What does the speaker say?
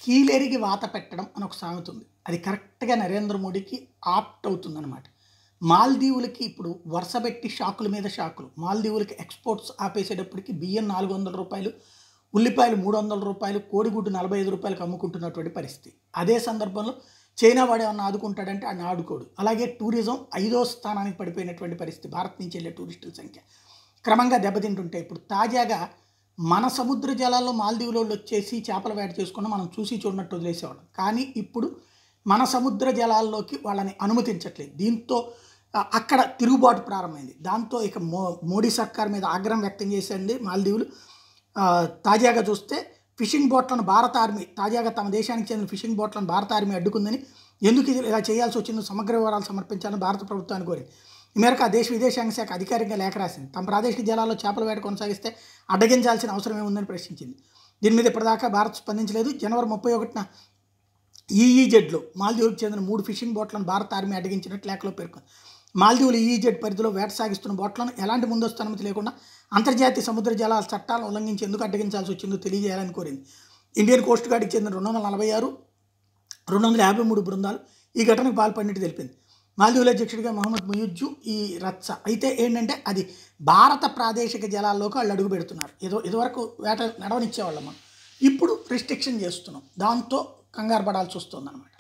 కీలెరిగి వాత పెట్టడం అని ఒక సామెత ఉంది అది కరెక్ట్గా నరేంద్ర మోడీకి ఆప్ట్ అవుతుందన్నమాట మాల్దీవులకి ఇప్పుడు వరుసపెట్టి షాకుల మీద షాకులు మాల్దీవులకి ఎక్స్పోర్ట్స్ ఆపేసేటప్పటికి బియ్యం నాలుగు వందల రూపాయలు ఉల్లిపాయలు మూడు వందల రూపాయలు కోడిగుడ్డు నలభై ఐదు రూపాయలకు అమ్ముకుంటున్నటువంటి పరిస్థితి అదే సందర్భంలో చైనా వాడు ఏమన్నా ఆదుకుంటాడంటే ఆయన ఆడుకోడు అలాగే టూరిజం ఐదో స్థానానికి పడిపోయినటువంటి పరిస్థితి భారత్ నుంచి వెళ్ళే టూరిస్టుల సంఖ్య క్రమంగా దెబ్బతింటుంటే ఇప్పుడు తాజాగా మన సముద్ర జలాల్లో మాల్దీవులో వచ్చేసి చేపల వేట చేసుకున్న మనం చూసి చూడనట్టు వదిలేసేవాళ్ళం కానీ ఇప్పుడు మన సముద్ర జలాల్లోకి వాళ్ళని అనుమతించట్లేదు దీంతో ఆ, అక్కడ తిరుగుబాటు ప్రారంభమైంది దాంతో ఇక మో మోడీ సర్కార్ మీద ఆగ్రహం వ్యక్తం చేసింది మాల్దీవులు ఆ, తాజాగా చూస్తే ఫిషింగ్ బోట్లను భారత ఆర్మీ తాజాగా తమ దేశానికి చెందిన ఫిషింగ్ బోట్లను భారత ఆర్మీ అడ్డుకుందని ఎందుకు ఇది ఇలా చేయాల్సి వచ్చిందో సమగ్ర వివరాలు సమర్పించాలని భారత ప్రభుత్వాన్ని కోరింది ఈ మేరకు ఆ దేశ విదేశాంగ శాఖ అధికారికంగా లేఖ రాసింది తమ ప్రాదేశిక జలాల్లో చేపల వేట కొనసాగిస్తే అడ్డగించాల్సిన అవసరం ఏముందని ప్రశ్నించింది దీని మీద ఇప్పటిదాకా భారత్ స్పందించలేదు జనవరి ముప్పై ఒకటిన ఈఈజెడ్లో మాల్దీవులకు చెందిన మూడు ఫిషింగ్ బోట్లను భారత ఆర్మీ అడ్డగించినట్టు లేఖలో పేర్కొంది మాల్దీవులు ఈఈజెడ్ పరిధిలో వేట సాగిస్తున్న బోట్లను ఎలాంటి ముందస్తు అనుమతి లేకుండా అంతర్జాతీయ సముద్ర జలాల చట్టాలను ఉల్లంఘించి ఎందుకు అడ్డగించాల్సి వచ్చిందో తెలియజేయాలని కోరింది ఇండియన్ కోస్ట్ గార్డ్కి చెందిన రెండు వందల నలభై ఆరు రెండు వందల యాభై మూడు బృందాలు ఈ ఘటనకు పాల్పడినట్టు తెలిపింది మాల్దీవుల అధ్యక్షుడిగా మహమ్మద్ ముయుజ్జు ఈ రచ్చ అయితే ఏంటంటే అది భారత ప్రాదేశిక జలాల్లోకి వాళ్ళు అడుగు పెడుతున్నారు ఏదో ఇదివరకు వేట నడవనిచ్చేవాళ్ళం మనం ఇప్పుడు రిస్ట్రిక్షన్ చేస్తున్నాం దాంతో కంగారు పడాల్సి వస్తుంది